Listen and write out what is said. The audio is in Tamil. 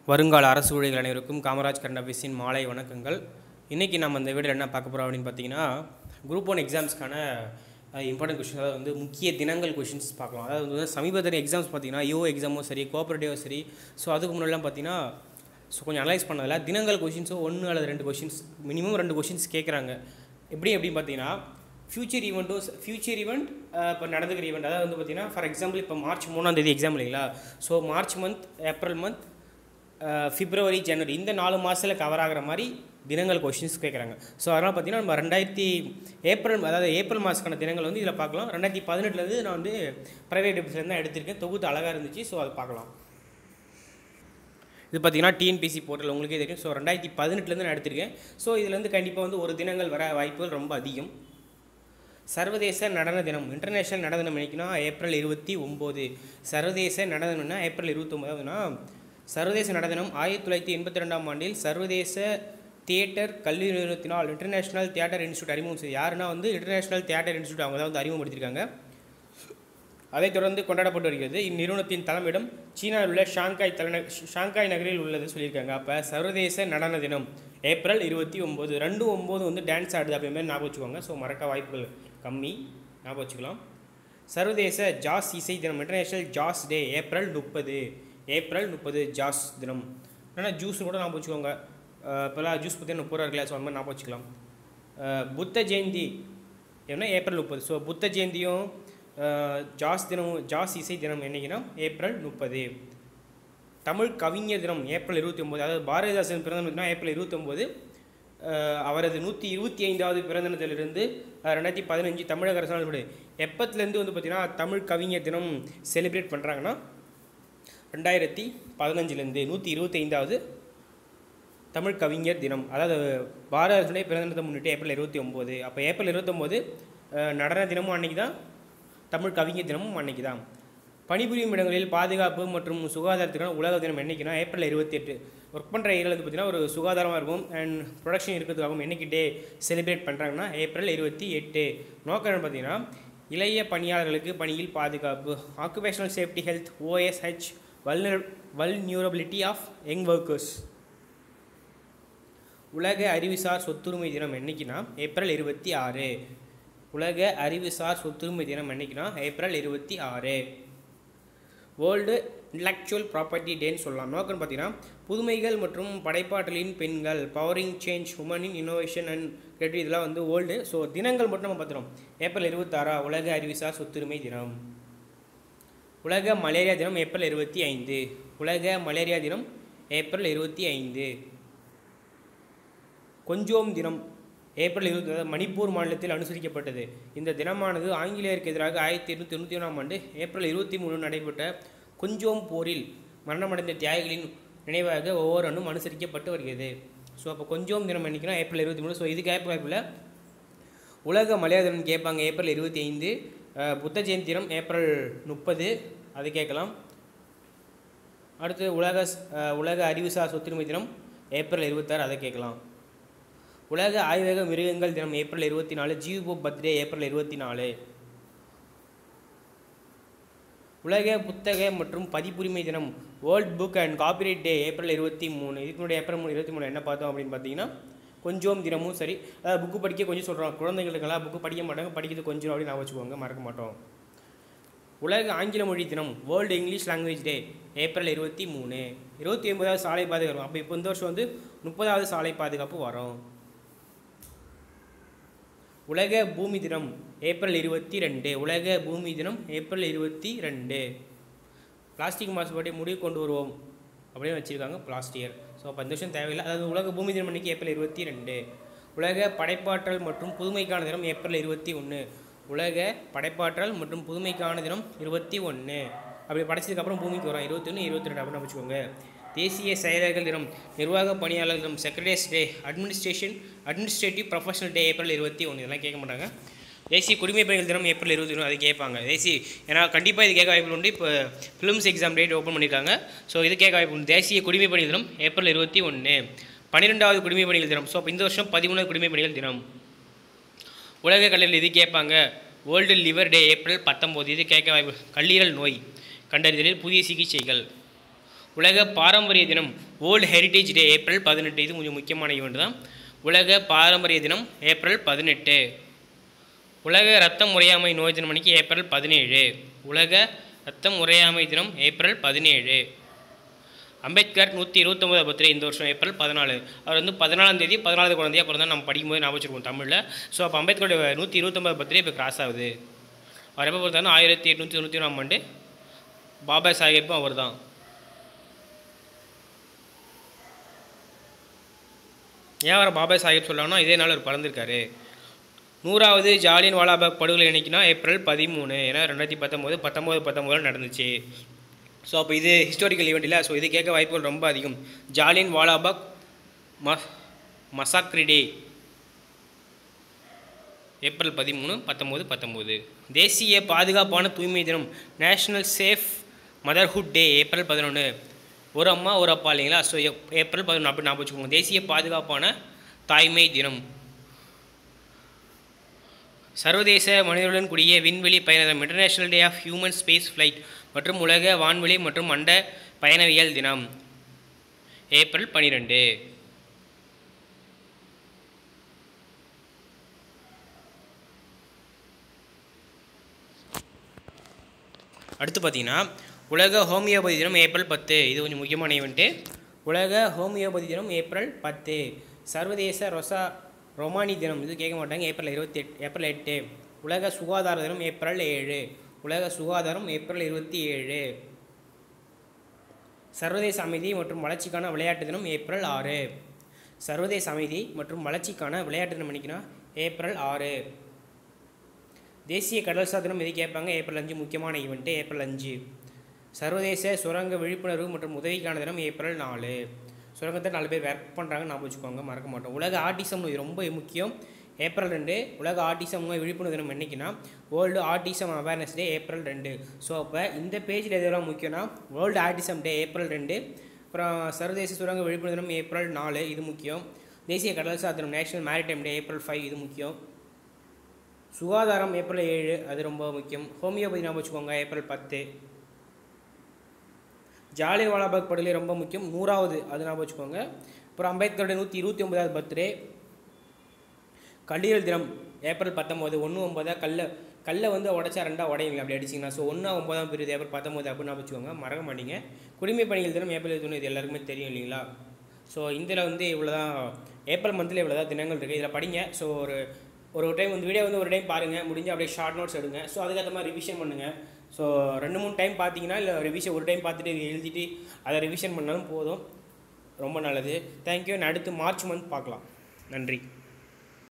வருங்கால அரசு ஊழியர்கள் அனைவருக்கும் காமராஜ் கண்டபிஸின் மாலை வணக்கங்கள் இன்றைக்கி நம்ம இந்த வீடியோ என்ன பார்க்க போகிறோம் அப்படின்னு பார்த்தீங்கன்னா குரூப் ஒன் எக்ஸாம்ஸ்க்கான இம்பார்ட்டன்ட் கொஷின் அதாவது வந்து முக்கிய தினங்கள் கொஷின்ஸ் பார்க்கலாம் அதாவது வந்து சமீபத்தில் எக்ஸாம்ஸ் பார்த்தீங்கன்னா யோ எக்ஸாமும் சரி கோஆப்ரேட்டிவும் சரி ஸோ அதுக்கு முன்னாடிலாம் பார்த்தீங்கன்னா ஸோ கொஞ்சம் அனலைஸ் பண்ணதில்ல தினங்கள் கொஷின்ஸோ ஒன்று அல்லது ரெண்டு கொஷின்ஸ் மினிமம் ரெண்டு கொஷின்ஸ் கேட்குறாங்க எப்படி அப்படின்னு பார்த்தீங்கன்னா ஃபியூச்சர் ஈவெண்ட்டும் ஃபியூச்சர் ஈவெண்ட் இப்போ நடந்துக்கிற ஈவெண்ட் அதாவது வந்து பார்த்தீங்கன்னா ஃபார் எக்ஸாம்பிள் இப்போ மார்ச் மூணாம் தேதி எக்ஸாம் இல்லைங்களா so March month April month February January இந்த நாலு மாதத்தில் கவர் ஆகிற மாதிரி தினங்கள் கொஷின்ஸ் கேட்குறாங்க ஸோ அதனால் பார்த்தீங்கன்னா நம்ம ரெண்டாயிரத்தி ஏப்ரல் அதாவது ஏப்ரல் மாதத்துக்கான தினங்கள் வந்து இதில் பார்க்கலாம் ரெண்டாயிரத்தி பதினெட்டுலேருந்து நான் வந்து ப்ரைவேட் வெப்சைட்லேருந்து தான் எடுத்திருக்கேன் தொகுத்து அழகாக இருந்துச்சு ஸோ அதை பார்க்கலாம் இது பார்த்தீங்கன்னா டிஎன்பிசி போர்ட்டல் உங்களுக்கே தெரியும் ஸோ ரெண்டாயிரத்தி பதினெட்டுலேருந்து நான் எடுத்திருக்கேன் ஸோ இதுலேருந்து கண்டிப்பாக வந்து ஒரு தினங்கள் வர வாய்ப்புகள் ரொம்ப அதிகம் சர்வதேச நடன தினம் இன்டர்நேஷ்னல் நடன தினம் என்னைக்குன்னா ஏப்ரல் இருபத்தி ஒம்பது சர்வதேச நடன தினம்னா ஏப்ரல் இருபத்தொம்போதுனா சர்வதேச நடன தினம் ஆயிரத்தி தொள்ளாயிரத்தி எண்பத்தி ரெண்டாம் ஆண்டில் சர்வதேச தியேட்டர் கல்வி நிறுவனத்தினால் இன்டர்நேஷ்னல் தியேட்டர் இன்ஸ்டியூட் அறிமுகம் செய்து யாருன்னா வந்து இன்டர்நேஷ்னல் தியேட்டர் இன்ஸ்டியூட் அவங்க தான் வந்து அறிமுகப்படுத்தியிருக்காங்க அதைத் தொடர்ந்து கொண்டாடப்பட்டு வருகிறது இந்நிறுவனத்தின் தலைமையிடம் சீனாவில் உள்ள ஷாங்காய் தலைந ஷாங்காய் நகரில் உள்ளது சொல்லியிருக்காங்க அப்போ சர்வதேச நடன தினம் ஏப்ரல் இருபத்தி ஒம்பது ரெண்டு ஒம்பது வந்து டான்ஸ் ஆடுது அப்படி மாதிரி ஞாபகம் வச்சுக்கோங்க ஸோ மறக்க வாய்ப்புகள் கம்மி ஞாபகம் வச்சுக்கலாம் சர்வதேச ஜாஸ் இசை தினம் இன்டர்நேஷ்னல் ஜாஸ் டே ஏப்ரல் முப்பது ஏப்ரல் முப்பது ஜாஸ் தினம் ஏன்னா ஜூஸ் கூட ஞாபகம் வச்சுக்கோங்க இப்போலாம் ஜூஸ் பற்றி முப்பது ரூபா கிளாஸ் அந்த மாதிரி ஞாபகம் வச்சுக்கலாம் புத்த ஜெயந்தி ஏன்னா ஏப்ரல் முப்பது ஸோ புத்த ஜெயந்தியும் ஜாஸ் தினம் ஜாஸ் இசை தினம் என்னைக்குன்னா ஏப்ரல் முப்பது தமிழ் கவிஞர் தினம் ஏப்ரல் இருபத்தி ஒம்பது அதாவது பாரதிதாசன் பிறந்த தினம் ஏப்ரல் இருபத்தொம்போது அவரது நூற்றி இருபத்தி ஐந்தாவது பிறந்த தினத்திலிருந்து ரெண்டாயிரத்தி பதினஞ்சு தமிழக அரசாங்கம் எப்பத்துலேருந்து வந்து பார்த்திங்கன்னா தமிழ் கவிஞர் தினம் செலிப்ரேட் பண்ணுறாங்கன்னா ரெண்டாயிரத்தி பதினஞ்சுலேருந்து நூற்றி இருபத்தி ஐந்தாவது தமிழ் கவிஞர் தினம் அதாவது பாரதனுடைய பிறந்த தினத்தை முன்னிட்டு ஏப்ரல் இருபத்தி ஒம்பது அப்போ ஏப்ரல் இருபத்தொம்போது நடன தினமும் அன்றைக்கி தான் தமிழ் கவிஞர் தினமும் அன்றைக்கி தான் பணிபுரியும் இடங்களில் பாதுகாப்பு மற்றும் சுகாதாரத்துக்கான உலக தினம் என்றைக்குன்னா ஏப்ரல் இருபத்தி எட்டு ஒர்க் பண்ணுற ஏரியாவில் பார்த்தீங்கன்னா ஒரு சுகாதாரமாக இருக்கும் அண்ட் ப்ரொடக்ஷன் இருக்கிறதுக்காகவும் என்னைக்கு டே செலிப்ரேட் பண்ணுறாங்கன்னா ஏப்ரல் இருபத்தி எட்டு நோக்கம் பார்த்தீங்கன்னா இளைய பணியாளர்களுக்கு பணியில் பாதுகாப்பு occupational safety health OSH vulner vulnerability of young workers உலக அறிவுசார் சொத்துரிமை தினம் என்னைக்குன்னா ஏப்ரல் இருபத்தி ஆறு உலக அறிவுசார் சொத்துரிமை தினம் என்னைக்குன்னா ஏப்ரல் இருபத்தி ஆறு வேர்ல்டு இன்டலெக்சுவல் ப்ராப்பர்ட்டி டேன்னு சொல்லலாம் நோக்கம் பார்த்தீங்கன்னா புதுமைகள் மற்றும் படைப்பாற்றலின் பெண்கள் பவரிங் சேஞ்ச் உமனின் இன்னோவேஷன் அண்ட் கிரியேட்டிவ் இதெல்லாம் வந்து வேர்ல்டு ஸோ தினங்கள் மட்டும் நம்ம பார்த்துறோம் ஏப்ரல் இருபத்தாறா உலக அறிவுசார் சொத்துரிமை தினம் உலக மலேரியா தினம் ஏப்ரல் இருபத்தி ஐந்து உலக மலேரியா தினம் ஏப்ரல் இருபத்தி ஐந்து கொஞ்சோம் தினம் ஏப்ரல் இருபத்தி மணிப்பூர் மாநிலத்தில் அனுசரிக்கப்பட்டது இந்த தினமானது ஆங்கிலேயருக்கு எதிராக ஆயிரத்தி எண்ணூற்றி தொண்ணூற்றி ஒன்றாம் ஆண்டு ஏப்ரல் இருபத்தி மூணு நடைபெற்ற கொஞ்சோம் போரில் மரணமடைந்த தியாகிகளின் நினைவாக ஒவ்வொரு ஆண்டும் அனுசரிக்கப்பட்டு வருகிறது ஸோ அப்போ கொஞ்சோம் தினம் நினைக்கிறோம் ஏப்ரல் இருபத்தி மூணு ஸோ இது கேட்ப வாய்ப்பில் உலக மலையாள தினம் கேட்பாங்க ஏப்ரல் இருபத்தி ஐந்து புத்த ஜெயந்தி தினம் ஏப்ரல் முப்பது அது கேட்கலாம் அடுத்து உலக உலக அறிவுசார் சொத்துரிமை தினம் ஏப்ரல் இருபத்தாறு அதை கேட்கலாம் உலக ஆய்வக மிருகங்கள் தினம் ஏப்ரல் இருபத்தி நாலு ஜீவோ பர்த்டே ஏப்ரல் இருபத்தி நாலு உலக புத்தக மற்றும் பதிப்புரிமை தினம் world book and copyright day April இருபத்தி மூணு இதுக்கு முன்னாடி ஏப்ரல் மூணு இருபத்தி மூணு என்ன பார்த்தோம் அப்படின்னு பார்த்தீங்கன்னா கொஞ்சம் தினமும் சரி அதாவது புக்கு படிக்க கொஞ்சம் சொல்கிறோம் குழந்தைங்களுக்கெல்லாம் புக்கு படிக்க மாட்டாங்க படிக்கிறது கொஞ்சம் அப்படின்னு நான் வச்சுக்கோங்க மறக்க மாட்டோம் உலக ஆங்கில மொழி தினம் world English language day April இருபத்தி மூணு இருபத்தி ஒன்பதாவது சாலை பாதுகாப்பு அப்போ இப்போ இந்த வருஷம் வந்து முப்பதாவது சாலை பாதுகாப்பு வரும் உலக பூமி தினம் ஏப்ரல் இருபத்தி ரெண்டு உலக பூமி தினம் ஏப்ரல் இருபத்தி ரெண்டு பிளாஸ்டிக் மாசுபாட்டை முடிவு கொண்டு வருவோம் அப்படின்னு வச்சுருக்காங்க பிளாஸ்டியர் ஸோ அப்போ இந்த வருஷம் தேவையில்லை அதாவது உலக பூமி தினம் அன்றைக்கி ஏப்ரல் இருபத்தி ரெண்டு உலக படைப்பாற்றல் மற்றும் புதுமைக்கான தினம் ஏப்ரல் இருபத்தி ஒன்று உலக படைப்பாற்றல் மற்றும் புதுமைக்கான தினம் இருபத்தி ஒன்று அப்படி படைச்சதுக்கப்புறம் பூமிக்கு வரும் இருபத்தி ஒன்று இருபத்தி ரெண்டு அப்படின்னு வச்சுக்கோங்க தேசிய செயலர்கள் தினம் நிர்வாக பணியாளர் தினம் secretaries day administration administrative professional day April இருபத்தி ஒன்று இதெல்லாம் கேட்க மாட்டாங்க தேசிய குடிமை பணிகள் தினம் ஏப்ரல் இருபத்தி ஒன்று அது கேட்பாங்க தேசிய ஏன்னா கண்டிப்பாக இது கேட்க வாய்ப்பு உண்டு இப்போ ஃபிலிம்ஸ் எக்ஸாம் டேட் ஓப்பன் பண்ணியிருக்காங்க ஸோ இது கேட்க வாய்ப்பு உண்டு தேசிய குடிமை பணிகள் தினம் ஏப்ரல் இருபத்தி ஒன்று பன்னிரெண்டாவது குடிமை பணிகள் தினம் ஸோ இப்போ இந்த வருஷம் பதிமூணாவது குடிமை பணிகள் தினம் உலக கல்லீரல் இது கேட்பாங்க வேர்ல்டு லிவர் டே ஏப்ரல் பத்தொம்போது இது கேட்க வாய்ப்பு கல்லீரல் நோய் கண்டறிதலில் புதிய சிகிச்சைகள் உலக பாரம்பரிய தினம் வேர்ல்டு ஹெரிட்டேஜ் டே ஏப்ரல் பதினெட்டு இது கொஞ்சம் முக்கியமான ஈவெண்ட் தான் உலக பாரம்பரிய தினம் ஏப்ரல் பதினெட்டு உலக ரத்தம் உறையாமை நோய் தினம் அன்னைக்கு ஏப்ரல் பதினேழு உலக ரத்தம் உறையாமை தினம் ஏப்ரல் பதினேழு அம்பேத்கர் நூற்றி இருபத்தொம்பது பர்த்டே இந்த வருஷம் ஏப்ரல் பதினாலு அவர் வந்து பதினாலாம் தேதி பதினாலாவது குழந்தையா பிறந்தா நம்ம படிக்கும்போது ஞாபகம் வச்சிருக்கோம் தமிழில் ஸோ அப்போ அம்பேத்கருடைய நூற்றி இருபத்தொம்பது பர்த்டே இப்போ கிராஸ் ஆகுது அவர் எப்போ பிறந்தாருன்னா ஆயிரத்தி எட்நூற்றி தொண்ணூற்றி ஒன்றாம் ஆண்டு பாபா சாஹேப்பும் அவர் தான் ஏன் அவரை பாபா சாஹேப் சொல்லலாம்னா இதே நாள் அவர் பிறந்திருக்காரு நூறாவது ஜாலியன் வாலாபாக் படுகொலை என்னைக்குன்னா ஏப்ரல் பதிமூணு ஏன்னா ரெண்டாயிரத்தி பத்தொம்போது பத்தொம்போது பத்தொம்போதில் நடந்துச்சு ஸோ அப்போ இது ஹிஸ்டாரிக்கல் ஈவெண்ட் இல்லை ஸோ இது கேட்க வாய்ப்புகள் ரொம்ப அதிகம் ஜாலியன் வாலாபாக் ம மசாக்ரி டே ஏப்ரல் பதிமூணு பத்தொம்போது பத்தொம்போது தேசிய பாதுகாப்பான தூய்மை தினம் national safe motherhood day April பதினொன்று ஒரு அம்மா ஒரு அப்பா இல்லைங்களா ஸோ ஏப்ரல் பதினொன்று அப்படி ஞாபகம் வச்சுக்கோங்க தேசிய பாதுகாப்பான தாய்மை தினம் சர்வதேச மனிதர்களுடன் கூடிய விண்வெளி பயண தினம் international day of human space flight மற்றும் உலக வான்வெளி மற்றும் அண்ட பயணவியல் தினம் ஏப்ரல் பன்னிரெண்டு அடுத்து பார்த்தீங்கன்னா உலக ஹோமியோபதி தினம் ஏப்ரல் பத்து இது கொஞ்சம் முக்கியமான ஈவெண்ட்டு உலக ஹோமியோபதி தினம் ஏப்ரல் பத்து சர்வதேச ரொசா ரொமானி தினம் இது கேட்க மாட்டாங்க ஏப்ரல் இருபத்தி எட் ஏப்ரல் எட்டு உலக சுகாதார தினம் ஏப்ரல் ஏழு உலக சுகாதாரம் ஏப்ரல் இருபத்தி ஏழு சர்வதேச அமைதி மற்றும் வளர்ச்சிக்கான விளையாட்டு தினம் ஏப்ரல் ஆறு சர்வதேச அமைதி மற்றும் வளர்ச்சிக்கான விளையாட்டு தினம் என்னைக்குன்னா ஏப்ரல் ஆறு தேசிய கடல்சார் தினம் இது கேட்பாங்க ஏப்ரல் அஞ்சு முக்கியமான ஈவெண்ட்டு ஏப்ரல் அஞ்சு சர்வதேச சுரங்க விழிப்புணர்வு மற்றும் உதவிக்கான தினம் ஏப்ரல் நாலு சுரங்கத்தை நாலு பேர் ஒர்க் பண்ணுறாங்க நான் வச்சுக்கோங்க மறக்க மாட்டோம் உலக ஆட்டிசம் நோய் ரொம்ப முக்கியம் ஏப்ரல் ரெண்டு உலக ஆட்டிசம் நோய் விழிப்புணர்வு தினம் என்னைக்குன்னா world autism awareness day April ரெண்டு ஸோ அப்போ இந்த பேஜில் எதெல்லாம் முக்கியம்னா வேர்ல்டு ஆட்டிசம் டே ஏப்ரல் ரெண்டு அப்புறம் சர்வதேச சுரங்க விழிப்புணர்வு தினம் ஏப்ரல் நாலு இது முக்கியம் தேசிய கடல்சார் தினம் national maritime day April five இது முக்கியம் சுகாதாரம் ஏப்ரல் ஏழு அது ரொம்ப முக்கியம் ஹோமியோபதி ஞாபகம் வச்சுக்கோங்க ஏப்ரல் பத்து ஜாலியன் வாலாபாக் படுகொலை ரொம்ப முக்கியம் நூறாவது அது ஞாபகம் வச்சுக்கோங்க அப்புறம் அம்பேத்கருடைய நூற்றி இருபத்தி ஒன்பதாவது பர்த்டே கல்லீரல் தினம் ஏப்ரல் பத்தொம்போது ஒன்று ஒம்பதா கல்லை கல்லை வந்து உடச்சா ரெண்டாக உடையுங்க அப்படி அடிச்சிங்கன்னா ஸோ ஒன்றா ஒம்பதாம் பிரிவு ஏப்ரல் பத்தொம்போது அப்படின்னு ஞாபகம் வச்சுக்கோங்க மறக்க மாட்டீங்க குடிமை பணிகள் தினம் ஏப்ரல் இருபத்தி இது எல்லாருக்குமே தெரியும் இல்லைங்களா ஸோ இதில் வந்து இவ்வளோ தான் ஏப்ரல் மந்தில் இவ்வளோ தான் தினங்கள் இருக்குது இதில் படிங்க ஸோ ஒரு ஒரு டைம் வந்து வீடியோ வந்து ஒரு டைம் பாருங்கள் முடிஞ்சு அப்படியே ஷார்ட் நோட்ஸ் எடுங்க ஸோ அதுக்கேற்ற மாதிரி ரிவிஷன் பண்ணுங்கள் ஸோ ரெண்டு மூணு டைம் பார்த்தீங்கன்னா இல்லை ரிவிஷன் ஒரு டைம் பார்த்துட்டு இது எழுதிட்டு அதை ரிவிஷன் பண்ணாலும் போதும் ரொம்ப நல்லது தேங்க்யூ அடுத்து மார்ச் மந்த் பார்க்கலாம் நன்றி